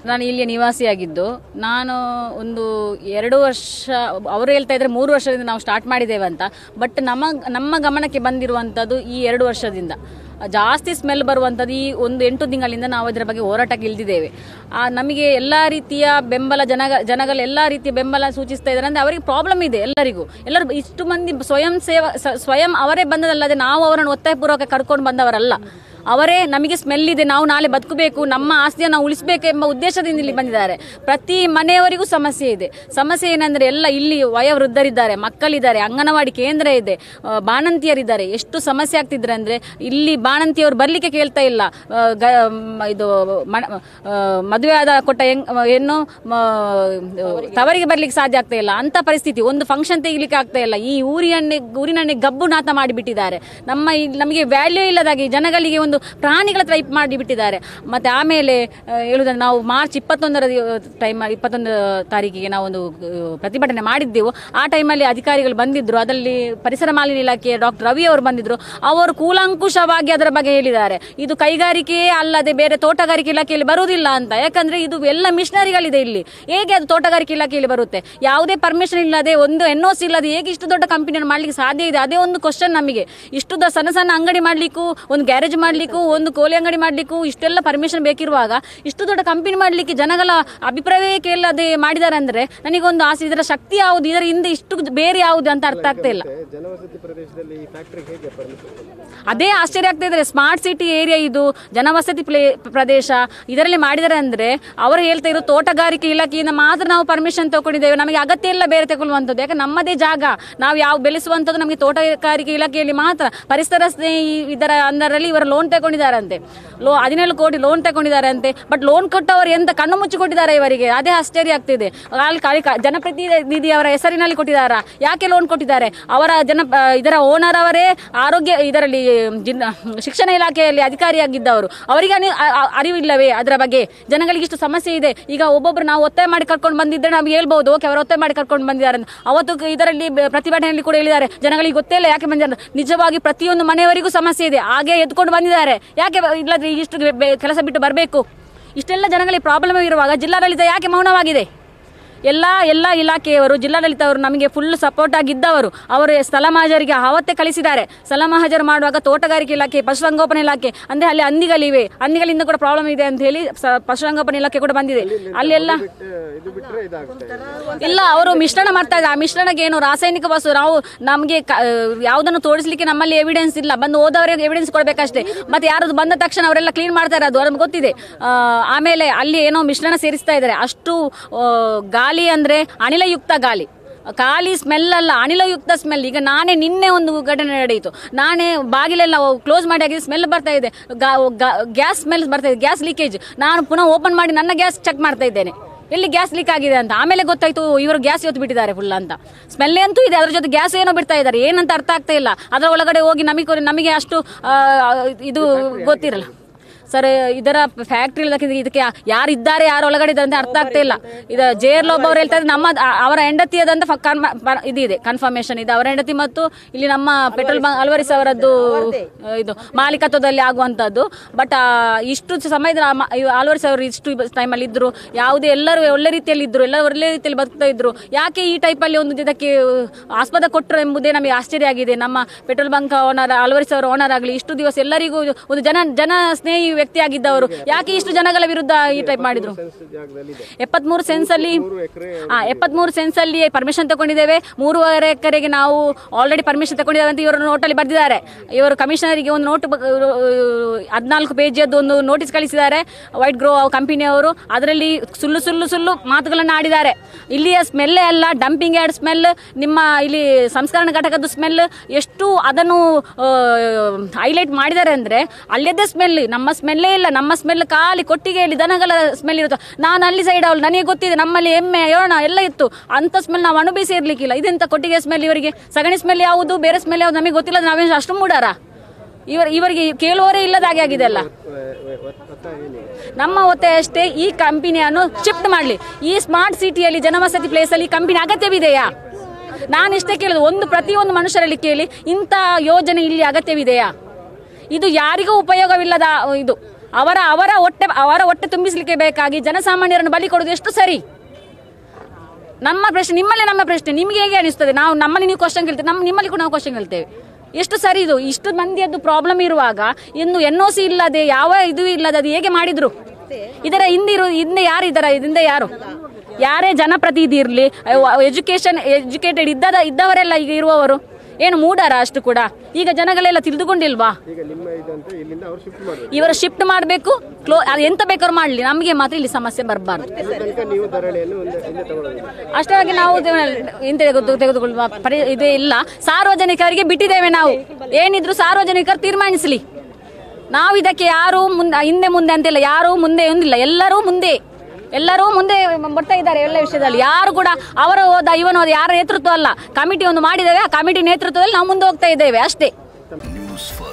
ನಾನು ಇಲ್ಲಿಯ ನಿವಾಸಿಯಾಗಿದ್ದು ನಾನು ಒಂದು ಎರಡು ವರ್ಷ ಅವರು ಹೇಳ್ತಾ ಇದ್ರೆ ಮೂರು ವರ್ಷದಿಂದ ನಾವು ಸ್ಟಾರ್ಟ್ ಮಾಡಿದ್ದೇವೆ ಅಂತ ಬಟ್ ನಮ್ಮ ನಮ್ಮ ಗಮನಕ್ಕೆ ಬಂದಿರುವಂಥದ್ದು ಈ ಎರಡು ವರ್ಷದಿಂದ ಜಾಸ್ತಿ ಸ್ಮೆಲ್ ಬರುವಂಥದ್ದು ಈ ಒಂದು ಎಂಟು ತಿಂಗಳಿಂದ ನಾವು ಇದರ ಬಗ್ಗೆ ಹೋರಾಟಕ್ಕೆ ಇಳಿದಿದ್ದೇವೆ ಆ, ನಮಗೆ ಎಲ್ಲ ರೀತಿಯ ಬೆಂಬಲ ಜನ ಜನಗಳು ಎಲ್ಲ ರೀತಿಯ ಬೆಂಬಲ ಸೂಚಿಸ್ತಾ ಇದ್ದಾರೆ ಅಂದರೆ ಅವರಿಗೆ ಪ್ರಾಬ್ಲಮ್ ಇದೆ ಎಲ್ಲರಿಗೂ ಎಲ್ಲರೂ ಇಷ್ಟು ಮಂದಿ ಸ್ವಯಂ ಸೇವಾ ಸ- ಸ್ವಯಂ ಅವರೇ ಬಂದದಲ್ಲದೆ ನಾವು ಅವರನ್ನು ಒತ್ತಾಯಪೂರ್ವಕ ಕರ್ಕೊಂಡು ಬಂದವರಲ್ಲ ಅವರೇ ನಮಗೆ ಸ್ಮೆಲ್ ಇದೆ ನಾವು ನಾಳೆ ಬದುಕಬೇಕು ನಮ್ಮ ಆಸ್ತಿಯನ್ನು ನಾವು ಉಳಿಸಬೇಕು ಎಂಬ ಉದ್ದೇಶದಿಂದ ಇಲ್ಲಿ ಬಂದಿದ್ದಾರೆ ಪ್ರತಿ ಮನೆಯವರಿಗೂ ಸಮಸ್ಯೆ ಇದೆ ಸಮಸ್ಯೆ ಏನಂದ್ರೆ ಎಲ್ಲ ಇಲ್ಲಿ ವಯೋವೃದ್ಧರಿದ್ದಾರೆ ಮಕ್ಕಳಿದ್ದಾರೆ ಅಂಗನವಾಡಿ ಕೇಂದ್ರ ಇದೆ ಆ, ಬಾಣಂತಿಯರಿದ್ದಾರೆ ಎಷ್ಟು ಸಮಸ್ಯೆ ಆಗ್ತಿದ್ರೆ ಅಂದ್ರೆ ಇಲ್ಲಿ ಬಾಣಂತಿಯವರು ಬರ್ಲಿಕ್ಕೆ ಕೇಳ್ತಾ ಇಲ್ಲ ಆ, ಗ- ಮ್, ಇದು ಮಣ- ಆ, ಮದುವೆ ಆದ ಕೊಟ್ಟ ಹೆಂಗ್ ಹೆಣ್ಣು ಮ, ತವರಿಗೆ ಬರ್ಲಿಕ್ಕೆ ಸಾಧ್ಯ ಆಗ್ತಾ ಇಲ್ಲ ಅಂತ ಪರಿಸ್ಥಿತಿ ಒಂದು ಫಂಕ್ಷನ್ ತೆಗಿಲಿಕ್ಕೆ ಆಗ್ತಾ ಇಲ್ಲ ಈ ಊರಿನನ್ನೇ ಊರಿನನ್ನೇ ಗಬ್ಬು ನಾತ ಮಾಡಿಬಿಟ್ಟಿದ್ದಾರೆ ನಮ್ಮ ಇಲ್ಲಿ ನಮಗೆ ವ್ಯಾಲ್ಯೂ ಇಲ್ಲದಾಗಿ ಜನಗಳಿಗೆ ಒಂದು ಪ್ರಾಣಿಗಳ ಟೈಪ್ ಮಾಡಿಬಿಟ್ಟಿದ್ದಾರೆ ಮತ್ತೆ ಆಮೇಲೆ ಆ, ಹೇಳುದಂದ್ರೆ ನಾವು ಮಾರ್ಚ್ ಇಪ್ಪತ್ತೊಂದರ ಟೈಮ್ ಇಪ್ಪತ್ತೊಂದು ತಾರೀಕಿಗೆ ನಾವು ಒಂದು ಆ, ಪ್ರತಿಭಟನೆ ಮಾಡಿದ್ದೆವು ಆ ಟೈಮಲ್ಲಿ ಅಧಿಕಾರಿಗಳು ಬಂದಿದ್ರು ಅದರಲ್ಲಿ ಪರಿಸರ ಮಾಲಿನ್ಯ ಇಲಾಖೆ ಡಾಕ್ಟರ್ ರವಿ ಅವರು ಬಂದಿದ್ರು ಅವರು ಕೂಲಂಕುಷವಾಗಿ ಅದರ ಬಗ್ಗೆ ಹೇಳಿದ್ದಾರೆ ಇದು ಕೈಗಾರಿಕೆಯೇ ಅಲ್ಲದೆ ಬೇರೆ ತೋಟಗಾರಿಕೆ ಇಲಾಖೆಯಲ್ಲಿ ಬರುವುದಿಲ್ಲ ಅಂತ ಯಾಕಂದ್ರೆ ಇದು ಎಲ್ಲ ಮಿಷನರಿಗಳಿದೆ ಇಲ್ಲಿ ಹೇಗೆ ಅದು ತೋಟಗಾರಿಕೆ ಇಲಾಖೆಯಲ್ಲಿ ಬರುತ್ತೆ ಯಾವುದೇ ಪರ್ಮಿಷನ್ ಇಲ್ಲದೆ ಒಂದು ಎನ್ ಓ ಸಿ ಇಲ್ಲದೆ ಹೇಗೆ ಇಷ್ಟು ದೊಡ್ಡ ಕಂಪನಿಯನ್ನು ಮಾಡ್ಲಿಕ್ಕೆ ಸಾಧ್ಯ ಇದೆ ಅದೇ ಒಂದು ಕ್ವಶನ್ ನಮಗೆ ಇಷ್ಟು ದ- ಸಣ್ಣ ಸಣ್ಣ ಅಂಗಡಿ ಮಾಡ್ಲಿಕ್ಕೂ ಒಂದು ಗ್ಯಾರೇಜ್ ಮಾಡ್ಲಿಕ್ಕೂ ಒಂದು ಕೋಳಿ ಅಂಗಡಿ ಮಾಡ್ಲಿಕ್ಕೂ ಇಷ್ಟೆಲ್ಲ ಪರ್ಮಿಷನ್ ಬೇಕಿರುವಾಗ ಇಷ್ಟು ದೊಡ್ಡ ಕಂಪನಿ ಮಾಡ್ಲಿಕ್ಕೆ ಜನಗಳ ಅಭಿಪ್ರಾಯವೇ ಕೇಳದೆ ಮಾಡಿದ್ದಾರೆ ಅಂದ್ರೆ ನನಗೊಂದು ಆಸೆ ಇದರ ಶಕ್ತಿ ಯಾವುದು ಇದರ ಹಿಂದೆ ಇಷ್ಟು ಬೇರೆ ಯಾವುದು ಅಂತ ಅರ್ಥ ಆಗ್ತಾ ಇಲ್ಲ ಜನವಸತಿ ಪ್ರದೇಶದಲ್ಲಿ ಈ ಫ್ಯಾಕ್ಟರಿ ಹೇಗೆ ಪರ್ಮಿಷನ್ ಅದೇ ಆಶ್ಚರ್ಯ ಆಗ್ತಾ ಇದ್ದಾರೆ ಸ್ಮಾರ್ಟ್ ಸಿಟಿ ಏರಿಯಾ ಇದು ಜನವಸತಿ ಪ್ಲೇ ಪ್ರದೇಶ ಇದರಲ್ಲಿ ಮಾಡಿದ್ದಾರೆ ಅಂದ್ರೆ ಅವರು ಹೇಳ್ತಾ ಇರೋ ತೋಟಗಾರಿಕೆ ಇಲಾಖೆಯಿಂದ ಮಾತ್ರ ನಾವು ಪರ್ಮಿಷನ್ ತಗೊಂಡಿದ್ದೇವೆ ನಮಗೆ ಅಗತ್ಯ ಇಲ್ಲ ಬೇರೆ ತಗೊಳ್ಳುವಂಥದ್ದು ಯಾಕೆ ನಮ್ಮದೇ ಜಾಗ ನಾವು ಯಾವ ಬೆಳೆಸುವಂಥದ್ದು ನಮಗೆ ತೋಟಗಾರಿಕೆ ಇಲಾಖೆಯಲ್ಲಿ ಮಾತ್ರ ಪರಿಸರ ಸ್ನೇಹಿ ಇದರ ಅಂದರಲ್ಲಿ ಇವರು ಲೋನ್ ತಗೊಂಡಿದ್ದಾರಂತೆ ಲೋ ಹದಿನೇಳು ಕೋಟಿ ಲೋನ್ ತಗೊಂಡಿದ್ದಾರೆ ಅಂತೆ ಬಟ್ ಲೋನ್ ಕೊಟ್ಟವರು ಎಂತ ಕಣ್ಣು ಮುಚ್ಚಿ ಕೊಟ್ಟಿದ್ದಾರೆ ಇವರಿಗೆ ಅದೇ ಆಶ್ಚರ್ಯ ಆಗ್ತಿದೆ ಅಲ್ಲಿ ಖಾಲಿ ಕ- ಜನಪ್ರತಿನಿಧಿ ಅವರ ಹೆಸರಿನಲ್ಲಿ ಕೊಟ್ಟಿದ್ದಾರಾ ಯಾಕೆ ಲೋನ್ ಕೊಟ್ಟಿದ್ದಾರೆ ಅವರ ಜನ ಆ, ಇದರ ಓನರ್ ಅವರೇ ಆರೋಗ್ಯ ಇದರಲ್ಲಿ ಜಿನ್- ಶಿಕ್ಷಣ ಇಲಾಖೆಯಲ್ಲಿ ಅಧಿಕಾರಿಯಾಗಿದ್ದವರು ಅವರಿಗೆ ಅನಿ- ಅ- ಅ- ಅರಿವಿಲ್ಲವೇ ಅದರ ಬಗ್ಗೆ ಜನಗಳಿಗೆ ಇಷ್ಟು ಸಮಸ್ಯೆ ಇದೆ ಈಗ ಒಬ್ಬೊಬ್ರು ನಾವು ಒತ್ತಾಯ ಮಾಡಿ ಕರ್ಕೊಂಡು ಬಂದಿದ್ರೆ ನಾವು ಹೇಳ್ಬಹುದು ಓಕೆ ಅವರು ಒತ್ತಾಯ ಮಾಡಿ ಕರ್ಕೊಂಡು ಬಂದಿದ್ದಾರೆ ಅಂತ ಅವತ್ತು ಕ- ಇದರಲ್ಲಿ ಬ- ಪ್ರತಿಭಟನೆಯಲ್ಲಿ ಕೂಡ ಹೇಳಿದ್ದಾರೆ ಜನಗಳಿಗೆ ಗೊತ್ತೇ ಇಲ್ಲ ಯಾಕೆ ಬಂದಿದ್ದಾರೆ ಅಂತ. ನಿಜವಾಗಿ ಪ್ರತಿಯೊಂದು ಮನೆಯವರಿಗೂ ಸಮಸ್ಯೆ ಇದೆ ಹಾಗೆ ಎತ್ಕೊಂಡು ಬಂದಿದ್ದಾರೆ ಯಾಕೆ ಬ- ಇಲ್ಲದ್ರೆ ಇಷ್ಟು ಬೆ- ಕೆಲಸ ಬಿಟ್ಟು ಬರಬೇಕು ಇಷ್ಟೆಲ್ಲ ಜನಗಳಿಗೆ ಪ್ರಾಬ್ಲಮ್ ಇರುವಾಗ ಜಿಲ್ಲಾಡಳಿತ ಯಾಕೆ ಮೌನವಾಗಿದೆ ಎಲ್ಲ ಎಲ್ಲ ಇಲಾಖೆಯವರು ಜಿಲ್ಲಾಡಳಿತವರು ನಮಗೆ ಫುಲ್ ಸಪೋರ್ಟ್ ಆಗಿದ್ದವರು ಅವರು ಸ್ಥಳ ಮಹಾಜರಿಗೆ ಆವತ್ತೇ ಕಳಿಸಿದ್ದಾರೆ ಸ್ಥಳ ಮಹಾಜರು ಮಾಡುವಾಗ ತೋಟಗಾರಿಕೆ ಇಲಾಖೆ ಪಶುಸಂಗೋಪನಾ ಇಲಾಖೆ ಅಂದ್ರೆ ಅಲ್ಲಿ ಹಂದಿಗಳಿವೆ ಹಂದಿಗಳಿಂದ ಕೂಡ ಪ್ರಾಬ್ಲಮ್ ಇದೆ ಅಂತ ಹೇಳಿ ಸ- ಪಶುಸಂಗೋಪನಾ ಇಲಾಖೆ ಕೂಡ ಬಂದಿದೆ ಅಲ್ಲೆಲ್ಲ ಇದು ಬಿಟ್ರೆ ಇದಾಗುತ್ತೆ ಇಲ್ಲ ಅವರು ಮಿಶ್ರಣ ಮಾಡ್ತಾ ಇದ್ದಾರೆ ಆ ಮಿಶ್ರಣಕ್ಕೆ ಏನು ರಾಸಾಯನಿಕ ವಸ್ತು ನಾವು ನಮಗೆ ಯಾವುದನ್ನು ತೋರಿಸಲಿಕ್ಕೆ ನಮ್ಮಲ್ಲಿ ಎವಿಡೆನ್ಸ್ ಇಲ್ಲ ಬಂದು ಹೋದವರಿಗೆ ಎವಿಡೆನ್ಸ್ ಕೊಡಬೇಕಷ್ಟೇ ಮತ್ತೆ ಯಾರದು ಬಂದ ತಕ್ಷಣ ಅವರೆಲ್ಲ ಕ್ಲೀನ್ ಮಾಡ್ತಾರೆ ಅದು ನಮ್ಗೆ ಗೊತ್ತಿದೆ ಆ, ಆಮೇಲೆ ಅಲ್ಲಿ ಏನೋ ಮಿಶ್ರಣ ಸೇರಿಸ್ತಾ ಇದ್ದಾರೆ ಅಷ್ಟು ಆ, ಗಾಳಿ ಅಂದ್ರೆ ಅನಿಲಯುಕ್ತ ಗಾಳಿ ಖಾಲಿ ಸ್ಮೆಲ್ ಅಲ್ಲ ಅನಿಲಯುಕ್ತ ಸ್ಮೆಲ್ ಈಗ ನಾನೇ ನಿನ್ನೆ ಒಂದು ಘಟನೆ ನಡೆಯಿತು ನಾನೇ ಬಾಗಿಲೆಲ್ಲ ಕ್ಲೋಸ್ ಮಾಡಿ ಆಗಿದೆ ಸ್ಮೆಲ್ ಬರ್ತಾ ಇದೆ ಗ್ಯಾಸ್ ಸ್ಮೆಲ್ ಬರ್ತಾ ಇದೆ ಗ್ಯಾಸ್ ಲೀಕೇಜ್ ನಾನು ಪುನಃ ಓಪನ್ ಮಾಡಿ ನನ್ನ ಗ್ಯಾಸ್ ಚೆಕ್ ಮಾಡ್ತಾ ಇದ್ದೇನೆ ಎಲ್ಲಿ ಗ್ಯಾಸ್ ಲೀಕ್ ಆಗಿದೆ ಅಂತ ಆಮೇಲೆ ಗೊತ್ತಾಯ್ತು ಇವರು ಗ್ಯಾಸ್ ಇವತ್ತು ಬಿಟ್ಟಿದ್ದಾರೆ ಫುಲ್ ಅಂತ ಸ್ಮೆಲ್ ಅಂತೂ ಇದೆ ಅದ್ರ ಜೊತೆ ಗ್ಯಾಸ್ ಏನೋ ಬಿಡ್ತಾ ಇದ್ದಾರೆ ಏನಂತ ಅರ್ಥ ಆಗ್ತಾ ಇಲ್ಲ ಅದರ ಒಳಗಡೆ ಹೋಗಿ ನಮಗೆ ನಮಗೆ ಅಷ್ಟು ಆ, ಇದು ಗೊತ್ತಿರಲ್ಲ ಸರ್ ಇದರ ಫ್ಯಾಕ್ಟ್ರಿ ಇದಕ್ಕೆ ಯಾರಿದ್ದಾರೆ ಯಾರು ಒಳಗಡೆ ಇದ್ದಾರೆ ಅಂತ ಅರ್ಥ ಆಗ್ತಾ ಇಲ್ಲ ಇದು ಜೇರ್ಲ್ ಒಬ್ಬ ಅವ್ರು ಹೇಳ್ತಾರೆ ನಮ್ಮ ಆ- ಅವರ ಹೆಂಡತಿಯದಂತ ಫ- ಕನ್ಮ- ಪ- ಇದು ಇದೆ ಕನ್ಫರ್ಮೇಶನ್ ಇದೆ ಅವರ ಹೆಂಡತಿ ಮತ್ತು ಇಲ್ಲಿ ನಮ್ಮ ಪೆಟ್ರೋಲ್ ಬಂಕ್ ಅಲ್ವರಿಸ್ ಅವರದ್ದು ಆ, ಇದು ಮಾಲೀಕತ್ವದಲ್ಲಿ ಆಗುವಂತದ್ದು ಬಟ್ ಇಷ್ಟು ಸಮಯದ ಆಲ್ವರಿಸ್ ಅವರು ಇಷ್ಟು ಟೈಮಲ್ಲಿ ಇದ್ರು ಯಾವುದೇ ಎಲ್ಲರೂ ಒಳ್ಳೆ ರೀತಿಯಲ್ಲಿ ಇದ್ರು ಎಲ್ಲರೂ ಒಳ್ಳೆ ರೀತಿಯಲ್ಲಿ ಬದುಕ್ತಾ ಇದ್ರು ಯಾಕೆ ಈ ಟೈಪಲ್ಲಿ ಒಂದು ಇದಕ್ಕೆ ಆಸ್ಪದ ಕೊಟ್ಟರು ಎಂಬುದೇ ನಮಗೆ ಆಶ್ಚರ್ಯ ಆಗಿದೆ ನಮ್ಮ ಪೆಟ್ರೋಲ್ ಬಂಕ್ ಓನರ್ ಆಲ್ವರಿಸ್ ಅವರ ಓನರ್ ಆಗಲಿ ಇಷ್ಟು ದಿವಸ ಎಲ್ಲರಿಗೂ ಒಂದು ಜನ ಜನ ಸ್ನೇಹಿ ವ್ಯಕ್ತಿಯಾಗಿದ್ದವರು ಯಾಕೆ ಇಷ್ಟು ಜನಗಳ ವಿರುದ್ಧ ಈ ಟೈಪ್ ಮಾಡಿದ್ರು ಜಾಗದಲ್ಲಿ ಇದೆ ಎಪ್ಪತ್ಮೂರು ಸೆನ್ಸ್ ಅಲ್ಲಿ ಮೂರು ಎಕರೆ ಆ ಎಪ್ಪತ್ಮೂರು ಸೆನ್ಸ್ ಅಲ್ಲಿ ಪರ್ಮಿಷನ್ ತಗೊಂಡಿದ್ದೇವೆ ಮೂರುವರೆ ಎಕರೆಗೆ ನಾವು ಆಲ್ರೆಡಿ ಪರ್ಮಿಷನ್ ತಗೊಂಡಿದ್ದೇವೆ ಅಂತ ಇವರು ನೋಟಲ್ಲಿ ಬರೆದಿದ್ದಾರೆ ಇವರು ಕಮಿಷನರಿಗೆ ಒಂದು ನೋಟ್ ಹದಿನಾಲ್ಕು ಪೇಜಿಯದ್ದು ಒಂದು ನೋಟಿಸ್ ಕಳಿಸಿದ್ದಾರೆ ವೈಟ್ ಗ್ರೋ ಕಂಪನಿಯವರು ಅದರಲ್ಲಿ ಸುಳ್ಳು ಸುಳ್ಳು ಸುಳ್ಳು ಮಾತುಗಳನ್ನು ಆಡಿದ್ದಾರೆ ಇಲ್ಲಿಯ ಸ್ಮೆಲ್ಲೇ ಅಲ್ಲ ಡಂಪಿಂಗ್ ಯಾರ್ಡ್ ಸ್ಮೆಲ್ ನಿಮ್ಮ ಇಲ್ಲಿ ಸಂಸ್ಕರಣ ಘಟಕದ ಸ್ಮೆಲ್ ಎಷ್ಟು ಅದನ್ನು ಹೈಲೈಟ್ ಮಾಡಿದ್ದಾರೆ ಅಂದ್ರೆ ಅಲ್ಲಿದ್ದೇ ಸ್ಮೆಲ್ ನಮ್ಮ ಸ್ಮೆಲ್ಲೇ ಇಲ್ಲ ನಮ್ಮ ಸ್ಮೆಲ್ ಖಾಲಿ ಕೊಟ್ಟಿಗೆಯಲ್ಲಿ ದನಗಳ ಸ್ಮೆಲ್ ಇರುತ್ತೆ ನಾನು ಅಲ್ಲಿ ಸೈಡ್ ಅವಳು ನನಗೆ ಗೊತ್ತಿದೆ ನಮ್ಮಲ್ಲಿ ಎಮ್ಮೆ ಯೋಣ ಎಲ್ಲ ಇತ್ತು ಅಂತ ಸ್ಮೆಲ್ ನಾವು ಅನುಭವಿಸಿ ಇರ್ಲಿಕ್ಕಿಲ್ಲ ಇದೆಂತ ಕೊಟ್ಟಿಗೆ ಸ್ಮೆಲ್ ಇವರಿಗೆ ಸಗಣಿ ಸ್ಮೆಲ್ ಯಾವುದು ಬೇರೆ ಸ್ಮೆಲ್ ಯಾವುದು ನಮಗೆ ಗೊತ್ತಿಲ್ಲ ನಾವೇನು ಅಷ್ಟು ಮೂಡಾರ ಇವ ಇವರಿಗೆ ಕೇಳುವವರೇ ಇಲ್ಲದ ಹಾಗೆ ಆಗಿದೆ ಅಲ್ಲ ಒತ್ತಾಯ ಏನಿದೆ ನಮ್ಮ ಒತ್ತಾಯ ಅಷ್ಟೇ ಈ ಕಂಪನಿಯನ್ನು ಶಿಫ್ಟ್ ಮಾಡಲಿ ಈ ಸ್ಮಾರ್ಟ್ ಸಿಟಿಯಲ್ಲಿ ಜನವಸತಿ ಪ್ಲೇಸ್ ಅಲ್ಲಿ ಈ ಕಂಪನಿ ಅಗತ್ಯವಿದೆಯಾ ನಾನು ಇಷ್ಟೇ ಕೇಳೋದು ಒಂದು ಪ್ರತಿಯೊಂದು ಮನುಷ್ಯರಲ್ಲಿ ಕೇಳಿ ಇಂಥ ಯೋಜನೆ ಇಲ್ಲಿ ಅಗತ್ಯವಿದೆಯಾ ಇದು ಯಾರಿಗೂ ಉಪಯೋಗವಿಲ್ಲದ ಇದು ಅವರ ಅವರ ಹೊಟ್ಟೆ ಅವರ ಹೊಟ್ಟೆ ತುಂಬಿಸಲಿಕ್ಕೆ ಬೇಕಾಗಿ ಜನಸಾಮಾನ್ಯರನ್ನು ಬಲಿ ಕೊಡೋದು ಎಷ್ಟು ಸರಿ ನಮ್ಮ ಪ್ರಶ್ನೆ ನಿಮ್ಮಲ್ಲೇ ನಮ್ಮ ಪ್ರಶ್ನೆ ನಿಮಗೆ ಹೇಗೆ ಅನಿಸ್ತದೆ ನಾವು ನಮ್ಮಲ್ಲಿ ನೀವು ಕ್ವಶನ್ ಕೇಳ್ತೇವೆ ನಮ್ಮ ನಿಮ್ಮಲ್ಲಿ ಕೂಡ ನಾವು ಕ್ವಶನ್ ಕೇಳ್ತೇವೆ ಎಷ್ಟು ಸರಿ ಇದು ಇಷ್ಟು ಮಂದಿಯದ್ದು ಪ್ರಾಬ್ಲಮ್ ಇರುವಾಗ ಇನ್ನು ಎನ್ ಒ ಸಿ ಇಲ್ಲದೆ ಯಾವ ಇದು ಇಲ್ಲದೆ ಅದು ಹೇಗೆ ಮಾಡಿದ್ರು ಇದರ ಹಿಂದಿರು ಹಿಂದೆ ಯಾರು ಇದರ ಹಿಂದೆ ಯಾರು ಯಾರೇ ಜನಪ್ರತಿನಿಧಿ ಇರಲಿ ಎಜುಕೇಶನ್ ಎಜುಕೇಟೆಡ್ ಇದ್ದದ ಇದ್ದವರೆಲ್ಲ ಈಗ ಇರುವವರು ಏನು ಮೂಡಾರ ಅಷ್ಟು ಕೂಡ ಈಗ ಜನಗಳೆಲ್ಲ ತಿಳಿದುಕೊಂಡಿಲ್ವಾ ಈಗ ನಿಮ್ಮ ಇದಂತ ಇಲ್ಲಿಂದ ಅವ್ರು ಶಿಫ್ಟ್ ಮಾಡಬೇಕು ಇವರ ಶಿಫ್ಟ್ ಮಾಡಬೇಕು ಕ್ಲೋ ಅದು ಎಂತ ಬೇಕಾದ್ರೂ ಮಾಡಲಿ ನಮಗೆ ಮಾತ್ರ ಇಲ್ಲಿ ಸಮಸ್ಯೆ ಬರಬಾರ್ದು ಇಲ್ಲಿ ತನಕ ನೀವು ಧರಣಿಯನ್ನು ಹಿಂದೆ ಹಿಂದೆ ತಗೊಳ್ಳೋದಿಲ್ಲ ಅಷ್ಟರಾಗಿ ನಾವು ಇಂತ ತೆಗೆದು ತೆಗೆದುಕೊಳ್ಳುವ ಪರಿ ಇದೇ ಇಲ್ಲ ಸಾರ್ವಜನಿಕರಿಗೆ ಬಿಟ್ಟಿದ್ದೇವೆ ನಾವು ಏನಿದ್ರು ಸಾರ್ವಜನಿಕರು ತೀರ್ಮಾನಿಸಲಿ ನಾವು ಇದಕ್ಕೆ ಯಾರು ಮುಂದೆ ಹಿಂದೆ ಮುಂದೆ ಅಂತಿಲ್ಲ ಯಾರು ಮುಂದೆ ಒಂದಿಲ್ಲ ಎಲ್ಲರೂ ಮುಂದೆ ಎಲ್ಲರೂ ಮುಂದೆ ಬರ್ತಾ ಇದ್ದಾರೆ ಎಲ್ಲ ವಿಷಯದಲ್ಲಿ ಯಾರು ಕೂಡ ಅವರು ಹೋದ ಇವನು ಹೋದ ಯಾರ ನೇತೃತ್ವ ಅಲ್ಲ ಕಮಿಟಿ ಒಂದು ಮಾಡಿದ್ದೇವೆ ಆ ಕಮಿಟಿ ನೇತೃತ್ವದಲ್ಲಿ ನಾವು ಮುಂದೆ ಹೋಗ್ತಾ ಇದ್ದೇವೆ ಅಷ್ಟೇ ನ್ಯೂಸ್ ಫಸ್ಟ್